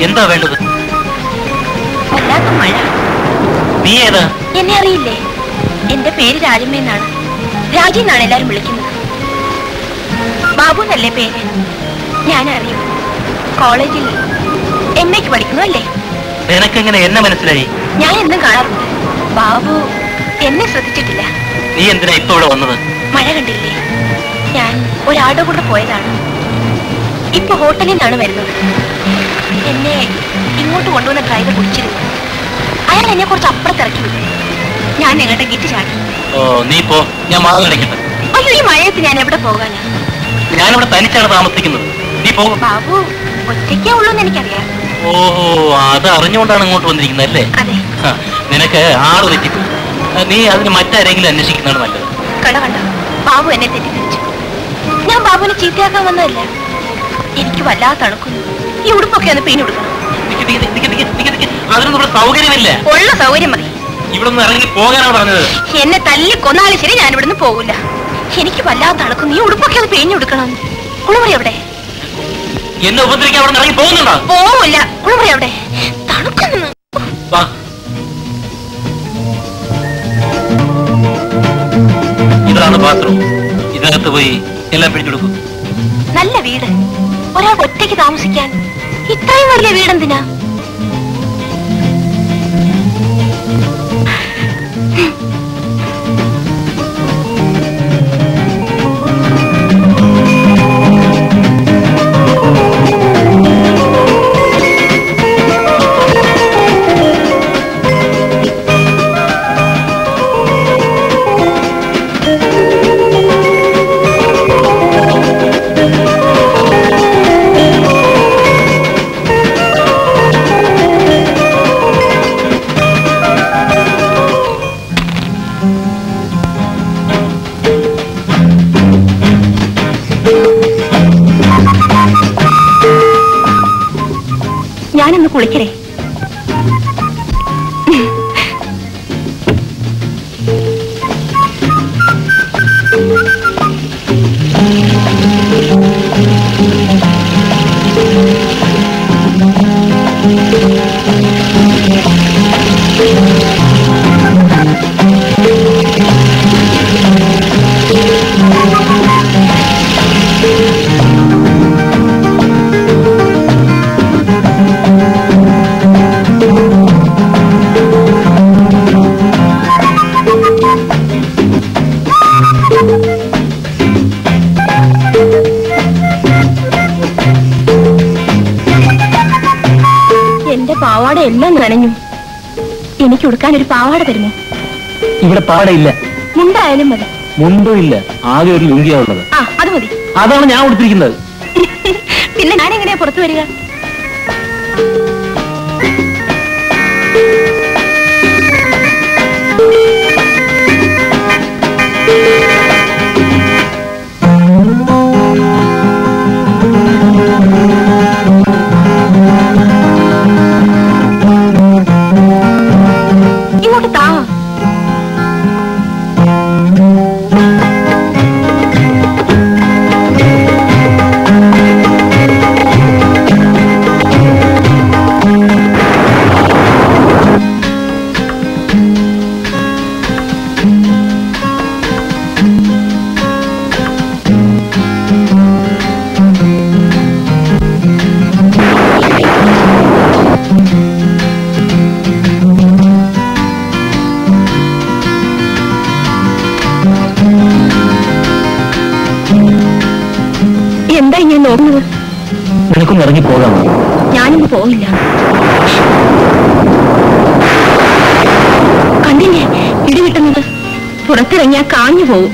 എന്താ വേണ്ടത് വല്ലാത്ത മഴ നീ ഏതാ എന്നെ അറിയില്ലേ എന്റെ പേര് രാജമ്മ എന്നാണ് രാജി എന്നാണ് എല്ലാരും വിളിക്കുന്നത് ബാബു എന്നല്ലേ പേര് ഞാൻ അറിയും കോളേജിൽ എം എക്ക് പഠിക്കുന്നു അല്ലേ നിനക്കെങ്ങനെ എന്നെ മനസ്സിലായി ഞാൻ എന്നും കാണാറുണ്ട് ബാബു എന്നെ ശ്രദ്ധിച്ചിട്ടില്ല നീ എന്തിനാ ഇപ്പൊ ഇവിടെ വന്നത് മഴ കണ്ടില്ലേ ഞാൻ ഒരാളുടെ കൂടെ പോയതാണ് ഇപ്പൊ ഹോട്ടലിൽ നിന്നാണ് വരുന്നത് എന്നെ ഇങ്ങോട്ട് കൊണ്ടുവന്ന ഡ്രൈവർ കുടിച്ചിരുന്നു അയാൾ എന്നെ കുറച്ച് അപ്പുറത്തിറക്കി വിട്ടു ഞാൻ ഞങ്ങളുടെ ഗിറ്റ് ചാടി ഓ നീ പോ ഞാൻ മാറി അടയ്ക്കട്ടെ അയ്യോ ഈ മഴയത്ത് ഞാൻ എവിടെ പോകാനാ ഞാനിവിടെ തനിച്ചാണ് താമസിക്കുന്നത് നീ പോകും ബാബു ഒറ്റയ്ക്കേ ഉള്ളൂ എന്ന് എനിക്കറിയാം ഓഹോ അത് അറിഞ്ഞുകൊണ്ടാണ് ഇങ്ങോട്ട് വന്നിരിക്കുന്നത് അല്ലേ അതെ ഹ, നിനക്ക് ആറ് തെറ്റിപ്പോയി ആ, നീ അതിന് മറ്റാരെങ്കിലും അന്വേഷിക്കുന്നതാണ് നല്ലത് കട കണ്ടോ ബാബു എന്നെ തെറ്റിദ്ധരിച്ചു ഞാൻ ബാബുവിനെ ചീത്തയാക്കാൻ വന്നതല്ല എനിക്ക് വല്ലാതെ തണുക്കുന്നു ഈ ഉടുപ്പൊക്കെ ഒന്ന് പിഴിഞ്ഞു കൊടുക്കണം നിക്ക്, നിക്ക്, നിക്ക്, നിക്ക്, നിക്ക്, നിക്ക്. അതിനൊന്നും ഇവിടെ സൗകര്യമില്ല ഉള്ള സൗകര്യം മതി ഇവിടെ നിന്ന് ഇറങ്ങി പോകാനാണ് പറഞ്ഞത് എന്നെ തല്ലി കൊന്നാലും ശരി ഞാൻ ഇവിടുന്ന് പോകില്ല എനിക്ക് വല്ലാതെ തണുക്കുന്നു ഈ ഉടുപ്പൊക്കെ ഒന്ന് പിഴിഞ്ഞു കൊടുക്കണം കുളിമുറി എവിടെ എന്നെ ഉപദ്രവിക്കാൻ അവിടെ നിന്ന് ഇറങ്ങി പോകുന്നുണ്ടോ പോവില്ല കുളിമുറി എവിടെ തണുക്കുന്നു വാ ഇതാണ് ബാത്റൂം ഇതിനകത്ത് പോയി എല്ലാം പിടിച്ചെടുക്കും നല്ല വീട് ഒരാൾ ഒറ്റയ്ക്ക് താമസിക്കാൻ ഇത്രയും വലിയ വീടെന്തിനാ ഞാനൊന്ന് കുളിക്കരേ എന്റെ പാവാട എല്ലാം നനഞ്ഞു എനിക്ക് ഉടുക്കാൻ ഒരു പാവാട തരുമോ ഇവിടെ പാടയില്ല മുണ്ടായാലും മതി മുണ്ടും ഇല്ല ആകെ ഒരു ലുങ്കിയാ ഉള്ളത് ആ അത് മതി അതാണ് ഞാൻ കൊടുത്തിരിക്കുന്നത് പിന്നെ ഞാൻ എങ്ങനെയാ പുറത്തു വരിക ഇങ്ങോട്ട് താ എന്താ ഇങ്ങനെ നോക്കുന്നത് നിനക്കൊന്ന് ഇറങ്ങി പോകാം ഞാനിന്ന് പോവില്ല കണ്ടില്ലേ ഇടി കിട്ടുന്നത് പുറത്തിറങ്ങിയാ കാഞ്ഞു പോവും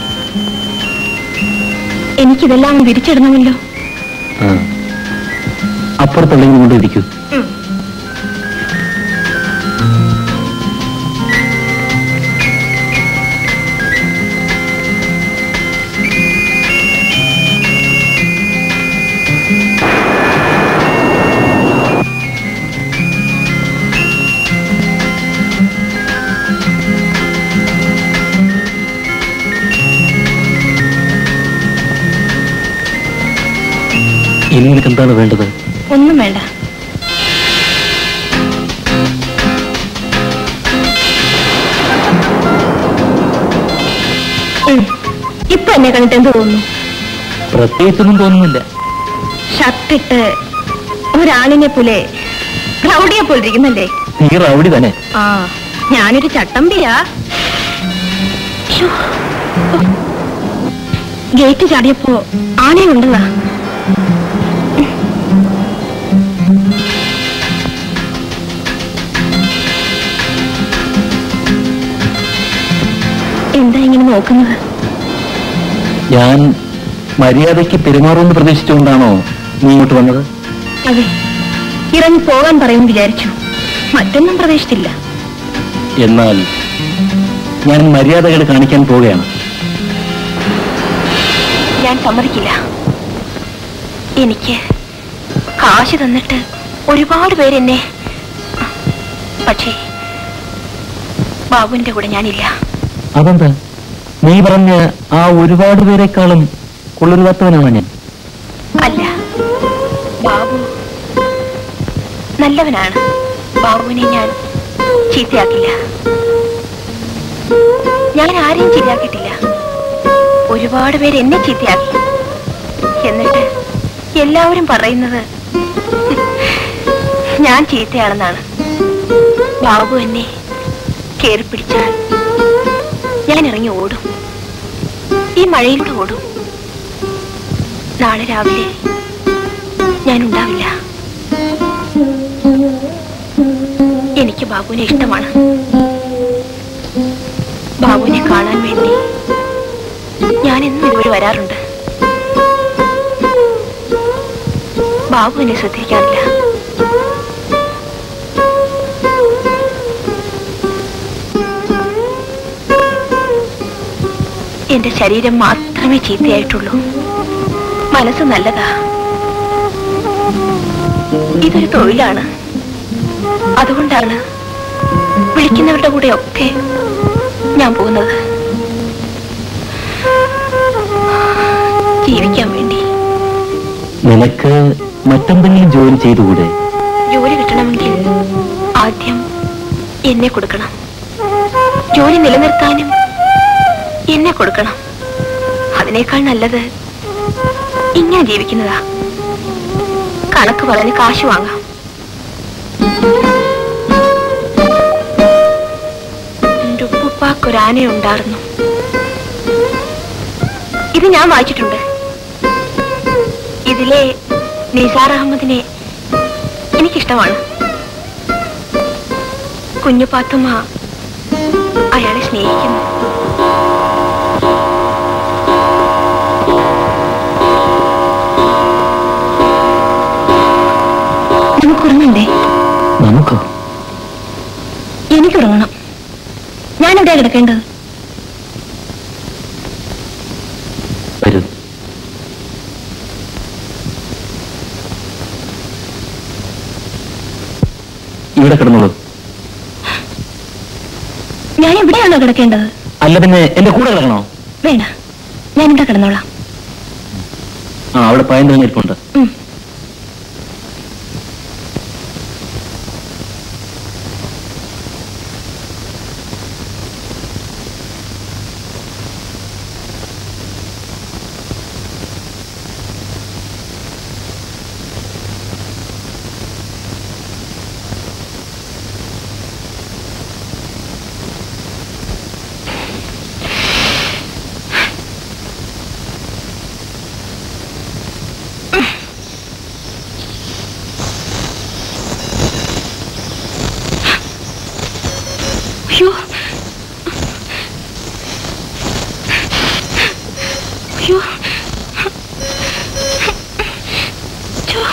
എനിക്കിതെല്ലാം വിരിച്ചിടണമല്ലോ അപ്പുറത്തുണ്ടെങ്കിൽ കൊണ്ട് ഇരിക്കൂ ഇനി നിനക്ക് എന്താണ് വേണ്ടത് ഒന്നും വേണ്ട എന്നെ കണ്ടിട്ട് എന്ത് തോന്നുന്നു പ്രത്യേകിച്ചൊന്നും തോന്നുന്നില്ല ഷർട്ടിട്ട് ഒരാണിനെ പോലെ റൗഡിയെ പോലെ ഇരിക്കുന്നല്ലേ നീ റൗഡി തന്നെ ആ ഞാനൊരു ചട്ടമ്പിയാ ശ്ശോ. ഗേറ്റ് ചാടിയപ്പോ ആനയെ ഉണ്ടതാ എന്താ ഇങ്ങനെ നോക്കുന്നത് ഞാൻ മര്യാദയ്ക്ക് പെരുമാറുമെന്ന് പ്രതീക്ഷിച്ചുകൊണ്ടാണോ നീ ഇങ്ങോട്ട് വന്നത് അതെ ഇറങ്ങി പോകാൻ പറയും വിചാരിച്ചു മറ്റൊന്നും പ്രതീക്ഷിച്ചില്ല എന്നാൽ ഞാൻ മര്യാദകൾ കാണിക്കാൻ പോവുകയാണ് ഞാൻ സമ്മതിക്കില്ല എനിക്ക് കാശ് തന്നിട്ട് ഒരുപാട് പേരെന്നെ പക്ഷേ ബാബുവിന്റെ കൂടെ ഞാനില്ല അതെന്താ നീ പറഞ്ഞ ആ ഒരുപാട് പേരെക്കാളും കൊള്ളരുതാത്തവനാണ് ഞാൻ അല്ല ബാബു നല്ലവനാണ് ബാബുവിനെ ഞാൻ ചീത്തയാക്കില്ല ഞാൻ ആരെയും ചീത്തയാക്കിയിട്ടില്ല ഒരുപാട് പേര് എന്നെ ചീത്തയാക്കി എന്നിട്ട് എല്ലാവരും പറയുന്നത് ഞാൻ ചീത്തയാണെന്നാണ് ബാബു എന്നെ കയറി പിടിച്ചാൽ ഞാൻ ഇറങ്ങി ഓടും ഈ മഴയിലൂടെ ഓടും നാളെ രാവിലെ ഞാൻ ഉണ്ടാവില്ല എനിക്ക് ബാബുവിനെ ഇഷ്ടമാണ് ബാബുവിനെ കാണാൻ വേണ്ടി ഞാൻ എന്നും ഇതുവരെ വരാറുണ്ട് ബാബു എന്നെ ശ്രദ്ധിക്കാറില്ല എന്റെ ശരീരം മാത്രമേ ചീത്തയായിട്ടുള്ളൂ മനസ്സ് നല്ലതാ ഇതൊരു തൊഴിലാണ് അതുകൊണ്ടാണ് വിളിക്കുന്നവരുടെ കൂടെ ഒക്കെ ഞാൻ പോകുന്നത് ജീവിക്കാൻ വേണ്ടി നിനക്ക് മറ്റെന്തെങ്കിലും ജോലി ചെയ്തുകൂടെ ജോലി കിട്ടണമെങ്കിൽ ആദ്യം എന്നെ കൊടുക്കണം ജോലി നിലനിർത്താനും എന്നെ കൊടുക്കണം അതിനേക്കാൾ നല്ലത് ഇങ്ങനെ ജീവിക്കുന്നതാ കണക്ക് പറഞ്ഞ് കാശ് വാങ്ങാം എന്റെ ഉപ്പുപ്പാക്കൊരാനയുണ്ടായിരുന്നു ഇത് ഞാൻ വായിച്ചിട്ടുണ്ട് ഇതിലെ നിസാർ അഹമ്മദിനെ എനിക്കിഷ്ടമാണ് കുഞ്ഞു പാത്തുമ്മ അയാളെ സ്നേഹിക്കുന്നു നമുക്കുറങ്ങണ്ടേ നമുക്കോ എനിക്കുറങ്ങണം ഞാൻ എവിടെയാ കിടക്കേണ്ടത് വരൂ ഇവിടെ കിടന്നോളൂ ഞാൻ എവിടെയാണോ കിടക്കേണ്ടത് അല്ല പിന്നെ എന്റെ കൂടെ കിടക്കണോ വേണ്ട ഞാൻ ഇവിടെ കിടന്നോളാം ആ അവിടെ പയം തെളിഞ്ഞിരിപ്പുണ്ട് ഉം. അയ്യോ അയ്യോ ഛോ.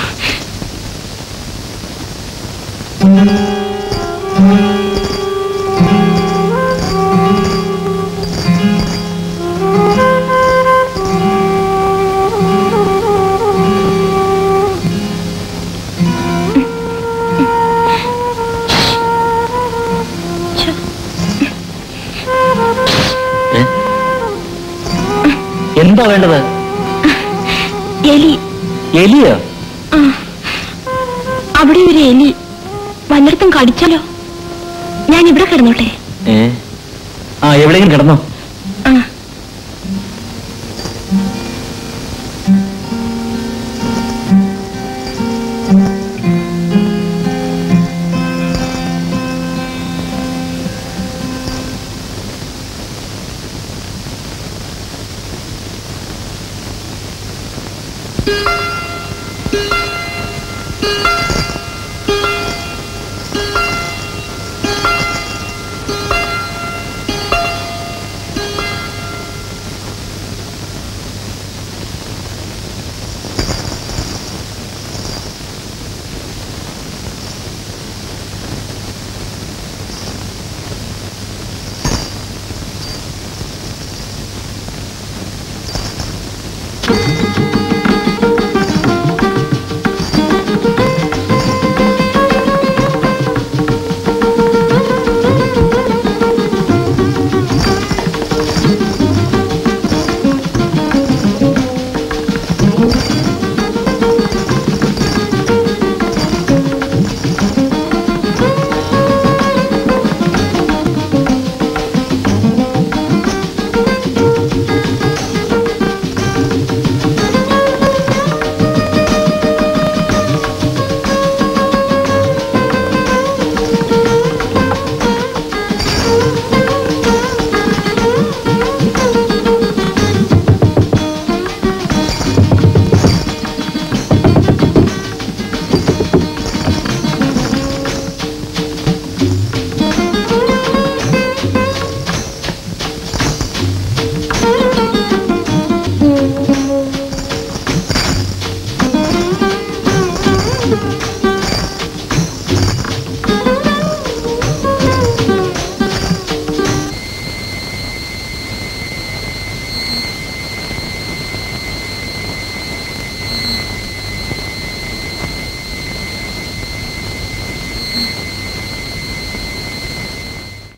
ഛോ. ഏ? എന്താ വേണ്ടത് എലി എലിയോ ആ. അവിടെ ഒരു എലി വല്ലയിടത്തും കടിച്ചാലോ ഞാൻ ഇവിടെ കിടന്നോട്ടെ ഏ ആ എവിടെയെങ്കിലും കിടന്നോ